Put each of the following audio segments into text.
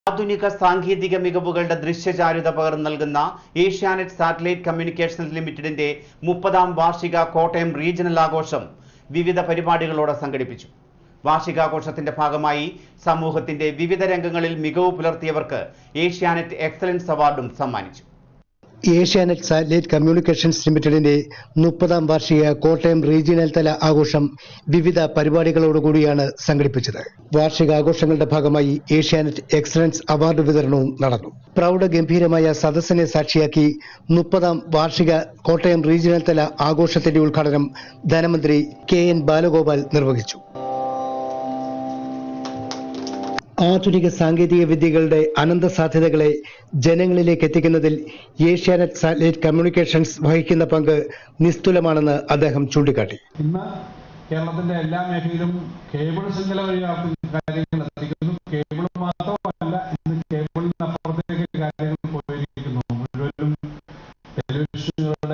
ആധുനിക സാങ്കേതിക മികവുകളുടെ ദൃശ്യചാരുത പകർന്നു നൽകുന്ന ഏഷ്യാനെറ്റ് സാറ്റലൈറ്റ് കമ്മ്യൂണിക്കേഷൻസ് ലിമിറ്റഡിന്റെ മുപ്പതാം വാർഷിക കോട്ടയം റീജിയണൽ ആഘോഷം വിവിധ പരിപാടികളോടെ സംഘടിപ്പിച്ചു വാർഷികാഘോഷത്തിന്റെ ഭാഗമായി സമൂഹത്തിന്റെ വിവിധ രംഗങ്ങളിൽ മികവ് പുലർത്തിയവർക്ക് ഏഷ്യാനെറ്റ് എക്സലൻസ് അവാർഡും സമ്മാനിച്ചു ഏഷ്യാനെറ്റ് സാറ്റലൈറ്റ് കമ്മ്യൂണിക്കേഷൻസ് ലിമിറ്റഡിന്റെ മുപ്പതാം വാർഷിക കോട്ടയം റീജിയണൽ തല ആഘോഷം വിവിധ പരിപാടികളോടുകൂടിയാണ് സംഘടിപ്പിച്ചത് വാർഷികാഘോഷങ്ങളുടെ ഭാഗമായി ഏഷ്യാനെറ്റ് എക്സലൻസ് അവാർഡ് വിതരണവും നടന്നു പ്രൗഢഗംഭീരമായ സദസ്സിനെ സാക്ഷിയാക്കി മുപ്പതാം വാർഷിക കോട്ടയം റീജിയണൽ തല ആഘോഷത്തിന്റെ ഉദ്ഘാടനം ധനമന്ത്രി കെ എൻ ബാലഗോപാൽ നിർവഹിച്ചു ആധുനിക സാങ്കേതിക വിദ്യകളുടെ അനന്ത സാധ്യതകളെ ജനങ്ങളിലേക്ക് എത്തിക്കുന്നതിൽ ഏഷ്യാനെറ്റ് സാറ്റലൈറ്റ് കമ്മ്യൂണിക്കേഷൻസ് വഹിക്കുന്ന പങ്ക് നിസ്തുലമാണെന്ന് അദ്ദേഹം ചൂണ്ടിക്കാട്ടി ഇന്ന് കേരളത്തിന്റെ എല്ലാ മേഖലയിലും കേബിൾ ശൃംഖല വഴി കാര്യങ്ങൾ എത്തിക്കുന്നു കേബിൾ മാത്രമല്ല ഇന്ന് കേബിളിനപ്പുറത്തേക്ക് കാര്യങ്ങൾ പോയിരിക്കുന്നു മുഴുവനും ടെലിവിഷനുകളുടെ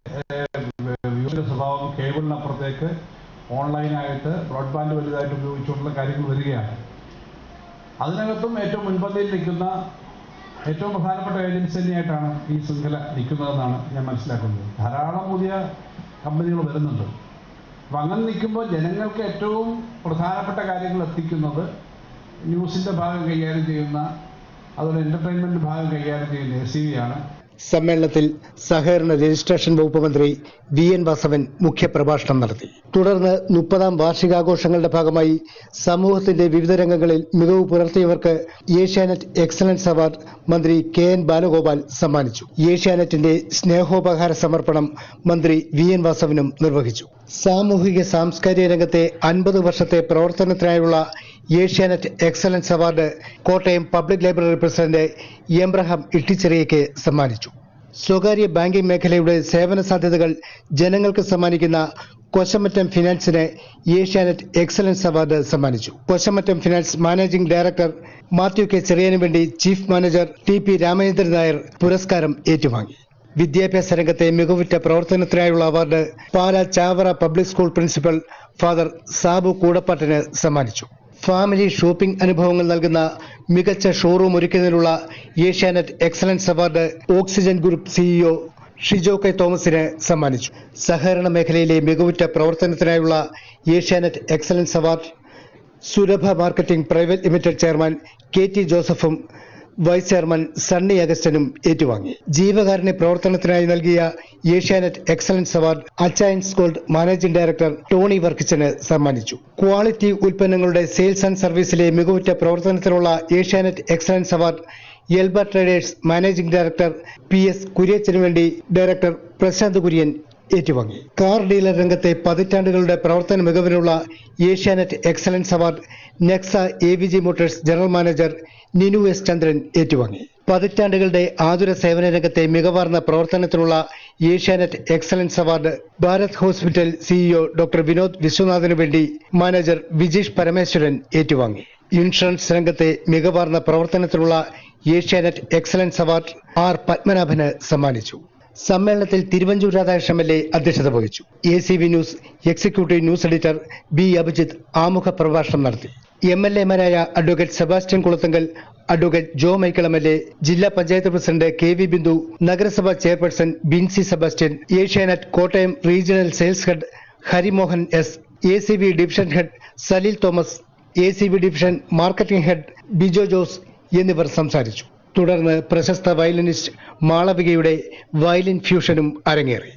വ്യൂവിന്റെ സ്വഭാവം കേബിളിനപ്പുറത്തേക്ക് ഓൺലൈനായിട്ട് ബ്രോഡ്ബാൻഡ് വലുതായിട്ട് ഉപയോഗിച്ചുകൊണ്ടുള്ള കാര്യങ്ങൾ വരികയാണ് അതിനകത്തും ഏറ്റവും മുൻപന്തിയിൽ നിൽക്കുന്ന ഏറ്റവും പ്രധാനപ്പെട്ട ഏജൻസി തന്നെയായിട്ടാണ് ഈ ശൃംഖല നിൽക്കുന്നതെന്നാണ് ഞാൻ മനസ്സിലാക്കുന്നത് ധാരാളം പുതിയ കമ്പനികൾ വരുന്നുണ്ട് അപ്പം അങ്ങനെ നിൽക്കുമ്പോൾ ജനങ്ങൾക്ക് ഏറ്റവും പ്രധാനപ്പെട്ട കാര്യങ്ങൾ എത്തിക്കുന്നത് ന്യൂസിൻ്റെ ഭാഗം കൈകാര്യം ചെയ്യുന്ന അതുപോലെ എൻ്റർടൈൻമെൻറ്റ് ഭാഗം കൈകാര്യം ചെയ്യുന്ന എ സി വി ആണ് സമ്മേളനത്തിൽ സഹകരണ രജിസ്ട്രേഷൻ വകുപ്പ് മന്ത്രി വി എൻ വാസവൻ മുഖ്യപ്രഭാഷണം നടത്തി തുടർന്ന് മുപ്പതാം വാർഷികാഘോഷങ്ങളുടെ ഭാഗമായി സമൂഹത്തിന്റെ വിവിധ രംഗങ്ങളിൽ മികവ് പുലർത്തിയവർക്ക് ഏഷ്യാനെറ്റ് എക്സലൻസ് അവാർഡ് മന്ത്രി കെ എൻ ബാലഗോപാൽ സമ്മാനിച്ചു ഏഷ്യാനെറ്റിന്റെ സ്നേഹോപഹാര സമർപ്പണം മന്ത്രി വി എൻ വാസവനും നിർവഹിച്ചു സാമൂഹിക സാംസ്കാരിക രംഗത്തെ അൻപത് വർഷത്തെ പ്രവർത്തനത്തിനായുള്ള Asianet excellence award Kottayam public library president Abraham ഇട്ടിച്ചെറിയയ്ക്ക് സമ്മാനിച്ചു സ്വകാര്യ ബാങ്കിംഗ് മേഖലയുടെ സേവന സാധ്യതകൾ ജനങ്ങൾക്ക് സമ്മാനിക്കുന്ന കൊശമറ്റം ഫിനാൻസിന് ഏഷ്യാനെറ്റ് എക്സലൻസ് അവാർഡ് സമ്മാനിച്ചു Koshamattam finance managing director Mathew K ചെറിയനു വേണ്ടി chief manager T P Ramachandran Nair പുരസ്കാരം ഏറ്റുവാങ്ങി വിദ്യാഭ്യാസ രംഗത്തെ മികവുറ്റ പ്രവർത്തനത്തിനായുള്ള award Pala Chavara public school principal father Sabu കൂടപ്പാട്ടിന് സമ്മാനിച്ചു ഫാമിലി ഷോപ്പിംഗ് അനുഭവങ്ങൾ നൽകുന്ന മികച്ച ഷോറൂം ഒരുക്കുന്നതിനുള്ള Asianet excellence award Oxygen group CEO Shijo K തോമസിന് സമ്മാനിച്ചു സഹകരണ മേഖലയിലെ മികവുറ്റ പ്രവർത്തനത്തിനായുള്ള Asianet excellence award Surabha marketing private limited chairman K T ജോസഫും വൈസ് ചെയർമാൻ സണ്ണി അഗസ്റ്റനും ഏറ്റുവാങ്ങി ജീവകാരുണ്യ പ്രവർത്തനത്തിനായി നൽകിയ Asianet excellence award Achayans gold managing director Tony വർക്കിച്ചന് സമ്മാനിച്ചു ക്വാളിറ്റി ഉൽപ്പന്നങ്ങളുടെ സെയിൽസ് ആൻഡ് സർവീസിലെ മികവുറ്റ പ്രവർത്തനത്തിനുള്ള Asianet excellence award Elba traders managing director P S കുര്യച്ചനു വേണ്ടി ഡയറക്ടർ പ്രശാന്ത് കുര്യൻ ഏറ്റുവാങ്ങി കാർ ഡീലർ രംഗത്തെ പതിറ്റാണ്ടുകളുടെ പ്രവർത്തന മികവിനുള്ള Asianet excellence award Nexa A V G motors general manager Ninu S Chandran ഏറ്റുവാങ്ങി പതിറ്റാണ്ടുകളുടെ ആതുര സേവന രംഗത്തെ മികവാർന്ന പ്രവർത്തനത്തിനുള്ള Asianet excellence award Bharat hospital CEO doctor Vinod വിശ്വനാഥിനു വേണ്ടി മാനേജർ വിജീഷ് പരമേശ്വരൻ ഏറ്റുവാങ്ങി ഇൻഷുറൻസ് രംഗത്തെ മികവാർന്ന പ്രവർത്തനത്തിനുള്ള ഏഷ്യാനെറ്റ് എക്സലൻസ് അവാർഡ് ആർ പത്മനാഭന് സമ്മാനിച്ചു സമ്മേളനത്തിൽ Thiruvanchoor Radhakrishnan M L A അധ്യക്ഷത വഹിച്ചു A C V news executive news editor B Abhijith ആമുഖ പ്രഭാഷണം നടത്തി എം എൽ എമാരായ advocate Sebastian Kulathunkal advocate Jo Michael M L A ജില്ലാ panchayat president K V Bindu നഗരസഭാ chairperson Binsy Sebastian Asianet Kottayam regional sales head Harimohan S A C B division head Saleel Thomas A C B division marketing head Bijo Jose എന്നിവർ സംസാരിച്ചു തുടർന്ന് പ്രശസ്ത violinist മാളവികയുടെ violin ഫ്യൂഷനും അരങ്ങേറി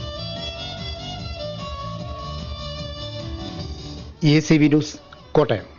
A C V news Kottayam